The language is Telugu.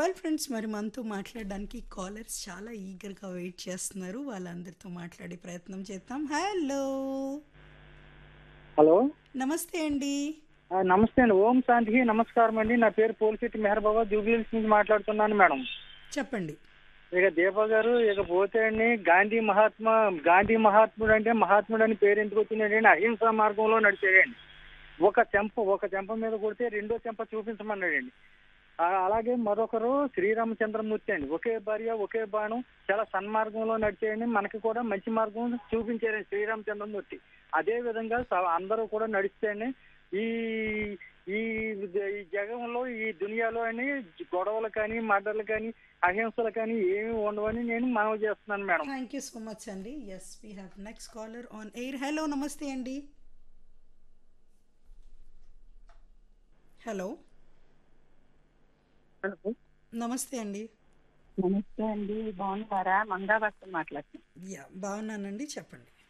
వెల్ ఫ్రెండ్స్ మరి మనతో మాట్లాడడానికి కాలర్స్ చాలా ఈగర్గా వెయిట్ చేస్తున్నారు వాళ్ళందరితో మాట్లాడే ప్రయత్నం చేద్దాం హలో హలో నమస్తే అండి ఆ, నమస్తే అండి ఓం శాంతికి నమస్కారం అండి నా పేరు పోలిశెట్టి మెహర్ బాబా జూబ్లీహిల్స్ నుంచి మాట్లాడుతున్నాను మేడం చెప్పండి ఇక దీప గారు ఇక పోతే అండి గాంధీ మహాత్మా గాంధీ మహాత్ముడు అంటే మహాత్ముడు అని పేరు ఎందుకు వచ్చిందండి అహింసా మార్గంలో నడిచాడండి ఒక చెంప ఒక చెంప మీద కొడితే రెండో చెంప చూపించమన్నాడండి ఆ, అలాగే మరొకరు శ్రీరామచంద్రమూర్తి అండి ఒకే భార్య ఒకే బాణం చాలా సన్మార్గంలో నడిచేయండి మనకి కూడా మంచి మార్గం చూపించారండి శ్రీరామచంద్రమూర్తి అదే విధంగా స- అందరూ కూడా నడిస్తేనే ఈ ఈ ఈ జగంలో ఈ దునియాలో అని గొడవలు కానీ మర్డర్లు కానీ అహింసలు కానీ ఏమీ ఉండవని నేను మనవి చేస్తున్నాను madam thank you so much అండి yes we have next caller on air hello నమస్తే అండి హలో నమస్తే అండి నమస్తే అండి బాగున్నారా మంగా భక్తులు మాట్లాడుతున్నాను యా బాగున్నానండి చెప్పండి